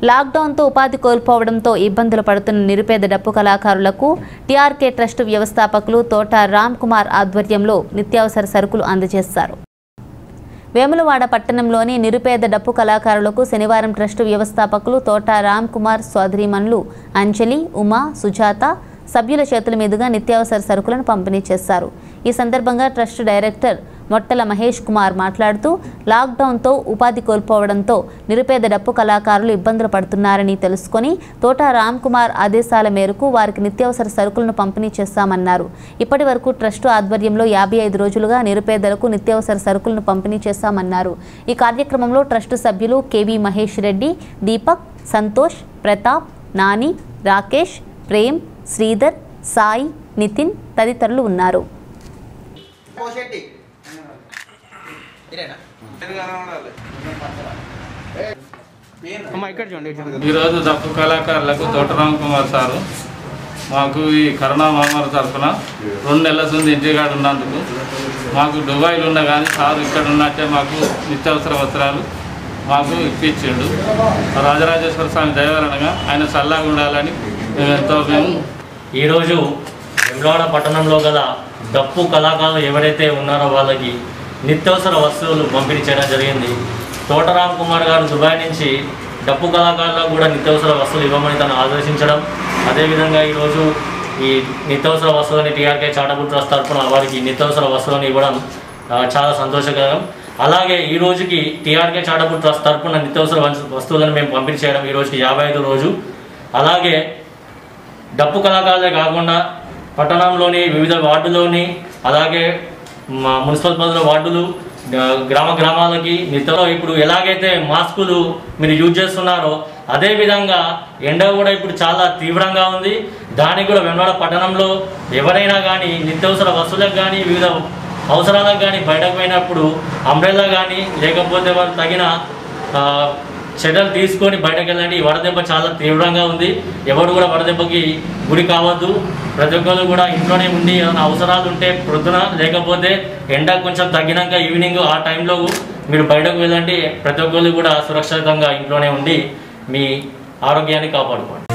లాక్డౌన్తో ఉపాధి కోల్పోవడంతో ఇబ్బందులు పడుతున్న నిరుపేద డప్పు కళాకారులకు టీఆర్కే ట్రస్ట్ వ్యవస్థాపకులు తోట రామ్ కుమార్ ఆధ్వర్యంలో నిత్యావసర సరుకులు అందజేస్తారు వేములవాడ పట్టణంలోని నిరుపేద డప్పు కళాకారులకు శనివారం ట్రస్టు వ్యవస్థాపకులు తోట రామ్ కుమార్ సోదరీమణులు అంజలి ఉమా సుజాత సభ్యుల చేతుల మీదుగా నిత్యావసర సరుకులను పంపిణీ చేశారు ఈ సందర్భంగా ట్రస్ట్ డైరెక్టర్ మొట్టల మహేష్ కుమార్ మాట్లాడుతూ లాక్డౌన్తో ఉపాధి కోల్పోవడంతో నిరుపేద డప్పు కళాకారులు ఇబ్బందులు పడుతున్నారని తెలుసుకొని తోట రామ్ కుమార్ ఆదేశాల మేరకు వారికి నిత్యావసర సరుకులను పంపిణీ చేస్తామన్నారు ఇప్పటి వరకు ట్రస్టు ఆధ్వర్యంలో యాభై ఐదు రోజులుగా నిరుపేదలకు నిత్యావసర సరుకులను పంపిణీ చేస్తామన్నారు ఈ కార్యక్రమంలో ట్రస్టు సభ్యులు కేవీ మహేష్ రెడ్డి దీపక్ సంతోష్ ప్రతాప్ నాని రాకేష్ ప్రేమ్ శ్రీధర్ సాయి నితిన్ తదితరులు ఉన్నారు పోషెట్టి ఇదేనా అమ్మ ఇక్కడ చూడండి ఇక్కడ చూడండి. ఈరోజు దప్పు కళాకారులకు తోటరామ్ కుమార్ సారు మాకు ఈ కరోనా మహమ్మారి తరఫున రెండు నెలల నుండి ఇంటికాడ ఉన్నందుకు మాకు దుబాయ్లో ఉన్న కానీ సారు ఇక్కడ ఉన్నట్టే మాకు నిత్యావసర వస్త్రాలు మాకు ఇప్పించిండు రాజరాజేశ్వర స్వామి దయవలనగా ఆయన చల్లగా ఉండాలని మేము ఎంతో మేము ఈరోజు వెమ్లవాడ పట్టణంలో గల డప్పు కళాకారులు ఎవరైతే ఉన్నారో వాళ్ళకి నిత్యావసర వస్తువులు పంపిణీ చేయడం జరిగింది తోటరామ్ కుమార్ గారు దుబాయ్ నుంచి డప్పు కళాకారులకు కూడా నిత్యావసర వస్తువులు ఇవ్వమని తను ఆదేశించడం అదేవిధంగా ఈరోజు ఈ నిత్యావసర వస్తువులని టీఆర్కే చాటబుల్ ట్రస్ట్ తరఫున వారికి నిత్యావసర వస్తువులను ఇవ్వడం ఆ, చాలా సంతోషకరం అలాగే ఈ రోజుకి టీఆర్కే చాటబుల్ ట్రస్ట్ తరఫున నిత్యావసర వస్తు- వస్తువులను మేము పంపిణీ చేయడం ఈ రోజుకి యాభై ఐదు రోజు అలాగే డప్పు కళాకారులే కాకుండా పట్టణంలోని వివిధ వార్డులోని అలాగే మా మున్సిపల్ పరిధిలో వార్డులు ఆ, గ్రామ గ్రామాలకి నిత్యంలో ఇప్పుడు ఎలాగైతే మాస్కులు మీరు యూజ్ చేస్తున్నారో అదే విధంగా ఎండ కూడా ఇప్పుడు చాలా తీవ్రంగా ఉంది దానికి కూడా వెన్నవాడ పట్టణంలో ఎవరైనా కానీ నిత్యావసర వస్తువులకు కానీ వివిధ అవసరాలకు కానీ బయటకు పోయినప్పుడు అంబ్రెల్లా కానీ లేకపోతే వాళ్ళు తగిన ఆ, చర్యలు తీసుకొని బయటకు వెళ్ళండి ఈ వడదెబ్బ చాలా తీవ్రంగా ఉంది ఎవరు కూడా వడదెబ్బకి గురి కావద్దు ప్రతి ఒక్కరు కూడా ఇంట్లోనే ఉండి ఏమైనా అవసరాలు ఉంటే ప్రొద్దున లేకపోతే ఎండ కొంచెం తగ్గినాక ఈవినింగ్ ఆ టైంలో మీరు బయటకు వెళ్ళండి ప్రతి ఒక్కరు కూడా సురక్షితంగా ఇంట్లోనే ఉండి మీ ఆరోగ్యాన్ని కాపాడుకోండి